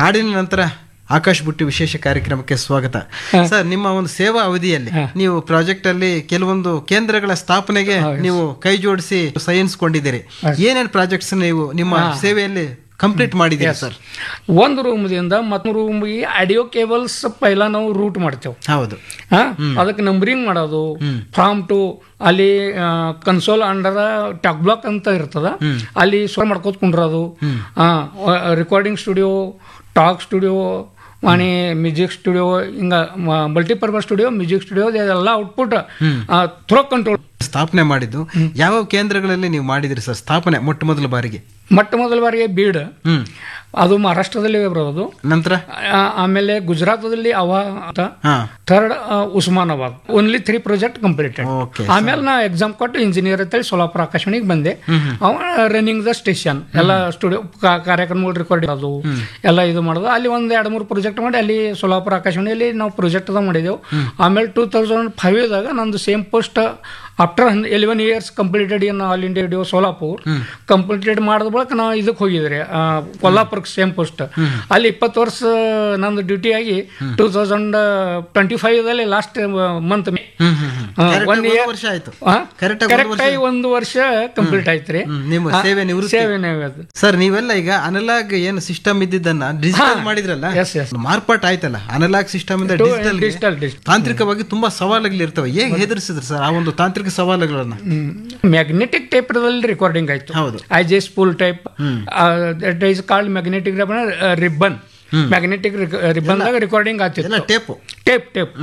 ಹಾಡಿನ ನಂತರ ಆಕಾಶ್ ಬುಟ್ಟಿ ವಿಶೇಷ ಕಾರ್ಯಕ್ರಮಕ್ಕೆ ಸ್ವಾಗತ ಸರ್ ನಿಮ್ಮ ಒಂದು ಸೇವಾ ಅವಧಿಯಲ್ಲಿ ನೀವು ಪ್ರಾಜೆಕ್ಟ್ ಅಲ್ಲಿ ಕೆಲವೊಂದು ಕೇಂದ್ರಗಳ ಸ್ಥಾಪನೆಗೆ ನೀವು ಕೈ ಜೋಡಿಸಿ ಸಹಿಸಿಕೊಂಡಿದ್ದೀರಿ ಏನೇನು ಪ್ರಾಜೆಕ್ಟ್ಸ್ ನೀವು ನಿಮ್ಮ ಸೇವೆಯಲ್ಲಿ ಕಂಪ್ಲೀಟ್ ಮಾಡಿದ್ದೀರಿ ಸರ್ ಒಂದು ರೂಮ್ದಿಂದ ಮತ್ತೊಂದು ರೂಮ್ಗೆ ಆಡಿಯೋ ಕೇಬಲ್ಸ್ ಪೈಲ ನಾವು ರೂಟ್ ಮಾಡ್ತೇವೆ ಹೌದು ಹಾ ಅದಕ್ಕೆ ನಂಬರಿಂಗ್ ಮಾಡೋದು ಫ್ರಾಮ್ ಟು ಅಲ್ಲಿ ಕನ್ಸೋಲ್ ಅಂಡರ್ ಟಾಕ್ ಬ್ಲಾಕ್ ಅಂತ ಇರ್ತದ ಅಲ್ಲಿ ಸ್ವರ ಮಾಡ್ಕೋತ ಕುಂಡ್ರದು recording studio talk studio Vani music studio ಹಿಂಗ ಮಲ್ಟಿಪರ್ಪಸ್ ಸ್ಟುಡಿಯೋ ಮ್ಯೂಸಿಕ್ ಸ್ಟುಡಿಯೋ ಎಲ್ಲ ಔಟ್ಪುಟ್ ಥ್ರೋ ಕಂಟ್ರೋಲ್ ಸ್ಥಾಪನೆ ಮಾಡಿದ್ದು ಯಾವ ಕೇಂದ್ರಗಳಲ್ಲಿ ನೀವು ಮಾಡಿದಿರಿ ಸರ್ ಸ್ಥಾಪನೆ ಮೊಟ್ಟ ಮೊದಲ ಬಾರಿಗೆ ಮೊಟ್ಟ ಮೊದಲ ಬಾರಿಗೆ ಬೀಡ್ ಹ್ಮ್ ಅದು ಮಹಾರಾಷ್ಟ್ರದಲ್ಲಿ ಬರೋದು ನಂತರ ಆ- ಆಮೇಲೆ ಗುಜರಾತದಲ್ಲಿ ಅವ ಅಂತ ಹಾ third Osmanabad only three project completed okay ಆಮೇಲೆ ನಾ ಎಕ್ಸಾಮ್ ಕೊಟ್ಟು ಇಂಜಿನಿಯರ್ ಅಂತೇಳಿ ಸೋಲಾಪುರ ಆಕಾಶವಾಣಿಗೆ ಬಂದೆ ಅವ ರನ್ನಿಂಗ್ ದ ಸ್ಟೇಷನ್ ಎಲ್ಲ ಸ್ಟುಡಿಯೋ ಕಾರ್ಯಕ್ರಮಗಳು ರೆಕಾರ್ಡ್ ಮಾಡೋದು ಎಲ್ಲ ಇದು ಮಾಡೋದು ಅಲ್ಲಿ ಒಂದು ಎರಡು ಮೂರು ಪ್ರಾಜೆಕ್ಟ್ ಮಾಡಿ ಅಲ್ಲಿ ಸೋಲಾಪುರ ಆಕಾಶವಾಣಿಯಲ್ಲಿ ನಾವು ಪ್ರಾಜೆಕ್ಟ್ ಅದ ಮಾಡಿದೆವು ಆಮೇಲೆ ಟೂ ತೌಸಂಡ್ ಫೈವ್ದಾಗ ನಂದು same post after eleven years completed in All India Radio Solapur completed ಮಾಡಿದ ಬಳಿಕ ನಾವು ಇದಕ್ಕೆ ಹೋಗಿದ್ರಿ ಆ, ಕೊಲ್ಲಾಪುರಕ್ಕೆ ಸೇಮ್ ಪೋಸ್ಟ್ ಅಲ್ಲಿ ಇಪ್ಪತ್ತು ವರ್ಷ ನಂದು ಡ್ಯೂಟಿ ಆಗಿ ಟೂ ತೌಸಂಡ್ ಟ್ವೆಂಟಿ ಫೈವ್ದಲ್ಲಿ last month hmm hmm hmm Correct one ಆಗಿ ಒಂದು ಇಯರ್ ವರ್ಷ ಆಯ್ತು Correct ಕರೆಕ್ಟ್ ಆಗಿ ಒಂದು ಆಗಿ ಒಂದು ವರ್ಷ ಕಂಪ್ಲೀಟ್ ಆಯ್ತು ರೀ ಹ್ಮ್, ನಿಮ್ಮ ಸೇವೆ ನಿವೃತ್ತಿ ಸೇವೆ ಅದು ಸರ್ ನೀವೆಲ್ಲ ಈಗ ಅನಲಾಗ್ ಏನು ಸಿಸ್ಟಮ್ ಇದ್ದಿದ್ದನ್ನ ಡಿಜಿಟಲ್ ಮಾಡಿದ್ರಲ್ಲ Yes, yes. ಮಾರ್ಪಾಟ್ ಆಯ್ತಲ್ಲ ಅನಲಾಗ್ ಸಿಸ್ಟಮ್ ಇಂದ ಡಿಜಿಟಲ್ ಡಿಜಿಟಲ್ ಡಿಜಿಟಲ್ ತಾಂತ್ರಿಕವಾಗಿ ತುಂಬಾ ಸವಾಲುಗಳು ಇರ್ತವೆ ಹೇಗೆ ಹೆದರ್ಸಿದ್ರು ಸರ್ ಆ ಒಂದು ತಾಂತ್ರಿಕ ಸವಾಲುಗಳನ್ನ ಮ್ಯಾಗ್ನೆಟಿಕ್ ಟೈಪ್ದಲ್ಲಿ ರೆಕಾರ್ಡಿಂಗ್ ಆಯ್ತು ಹೌದು I J spool type that is called magnetic ribbon magnetic ರಿಬ್ಬನ್ದಾಗ ರೆಕಾರ್ಡಿಂಗ್ ಎಲ್ಲ ಆಗ್ತಿತ್ತು ಟೇಪು ಟೇಪ್ ಟೇಪ್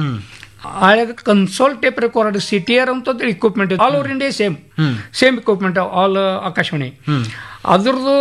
ಆಗ console tape record C T R ಅಂತ equipment all over India same same equipment all ಆಕಾಶವಾಣಿ ಅದ್ರದ್ದು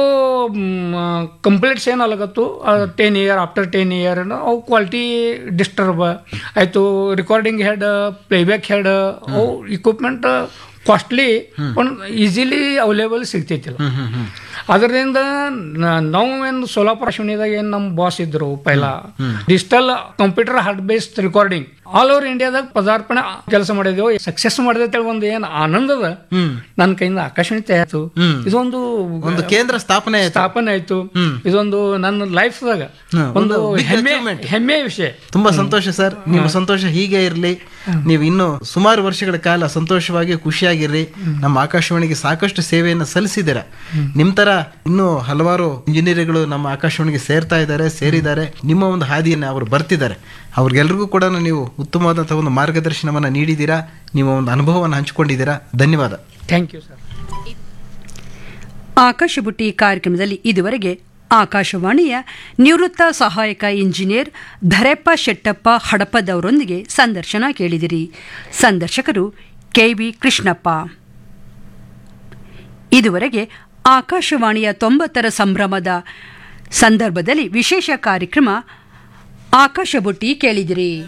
ಕಂಪ್ಲೀಟ್ಸ್ ಏನು ಅಲಾಗತ್ತು ten year after ten year ಅವು ಕ್ವಾಲಿಟಿ ಡಿಸ್ಟರ್ಬ್ ಆಯಿತು ರೆಕಾರ್ಡಿಂಗ್ ಹೆಡ್ ಪ್ಲೇಬ್ಯಾಕ್ ಹೆಡ್ ಅವು ಇಕ್ವಿಪ್ಮೆಂಟ್ ಕಾಸ್ಟ್ಲಿ ಒಂದು ಈಸಿಲಿ ಅವೈಲೇಬಲ್ ಸಿಗ್ತೈತಿಲ್ಲ ಅದರಿಂದ ನ- ನಾವು ಏನು ಸೋಲಾಪುರ ಶಿವಣಿದಾಗ ಏನು ನಮ್ಮ ಬಾಸ್ ಇದ್ರು ಪೈಲ digital computer hard based recording all over ಇಂಡಿಯಾದಾಗ ಪದಾರ್ಪಣೆ ಕೆಲಸ ಮಾಡಿದೆವು ಸಕ್ಸಸ್ ಮಾಡಿದೆ ಒಂದು ಏನು ಆನಂದದ ನನ್ನ ಕೈಯಿಂದ ಆಕಾಶವಾಣಿ ತಯಾರಿತು ಇದೊಂದು ಒಂದು ಕೇಂದ್ರ ಸ್ಥಾಪನೆ ಆಯ್ತು ಸ್ಥಾಪನೆ ಆಯ್ತು ಇದೊಂದು ನನ್ನ ಲೈಫ್ದಾಗ ಹ್ಮ್, ಒಂದು ಒಂದು big ಹೆಮ್ಮೆ achievement. ಹೆಮ್ಮೆಯ ವಿಷಯ ತುಂಬಾ ಸಂತೋಷ ಸರ್ ನಿಮ್ಮ ಸಂತೋಷ ಹೀಗೆ ಇರಲಿ ನೀವು ಇನ್ನು ಸುಮಾರು ವರ್ಷಗಳ ಕಾಲ ಸಂತೋಷವಾಗಿ ಖುಷಿಯಾಗಿರ್ರಿ ನಮ್ಮ ಆಕಾಶವಾಣಿಗೆ ಸಾಕಷ್ಟು ಸೇವೆಯನ್ನು ಸಲ್ಲಿಸಿದ್ದೀರ ನಿಮ್ ತರ ಇನ್ನೂ ಹಲವಾರು ಇಂಜಿನಿಯರ್ಗಳು ನಮ್ಮ ಆಕಾಶವಾಣಿಗೆ ಸೇರ್ತಾ ಇದ್ದಾರೆ ಸೇರಿದ್ದಾರೆ ನಿಮ್ಮ ಒಂದು ಹಾದಿಯನ್ನು ಅವರು ಬರ್ತಿದ್ದಾರೆ ಅವ್ರಿಗೆಲ್ರಿಗೂ ಕೂಡ ನೀವು ಉತ್ತಮವಾದಂತಹ ಒಂದು ಮಾರ್ಗದರ್ಶನವನ್ನು ನೀಡಿದ್ದೀರಾ ನಿಮ್ಮ ಒಂದು ಅನುಭವವನ್ನು ಹಂಚಿಕೊಂಡಿದ್ದೀರಾ ಧನ್ಯವಾದ ಥ್ಯಾಂಕ್ ಯು ಸರ್ ಆಕಾಶ ಬುಟ್ಟಿ ಕಾರ್ಯಕ್ರಮದಲ್ಲಿ ಇದುವರೆಗೆ ಆಕಾಶವಾಣಿಯ ನಿವೃತ್ತ ಸಹಾಯಕ ಇಂಜಿನಿಯರ್ ಧರೆಪ್ಪ ಶೆಟ್ಟಪ್ಪ ಹಡಪದವರೊಂದಿಗೆ ಸಂದರ್ಶನ ಕೇಳಿದಿರಿ ಸಂದರ್ಶಕರು ಕೆವಿ ಕೃಷ್ಣಪ್ಪ ಇದುವರೆಗೆ ಆಕಾಶವಾಣಿಯ ತೊಂಬತ್ತರ ಸಂಭ್ರಮದ ಸಂದರ್ಭದಲ್ಲಿ ವಿಶೇಷ ಕಾರ್ಯಕ್ರಮ ಆಕಾಶ ಬುಟ್ಟಿ ಕೇಳಿದಿರಿ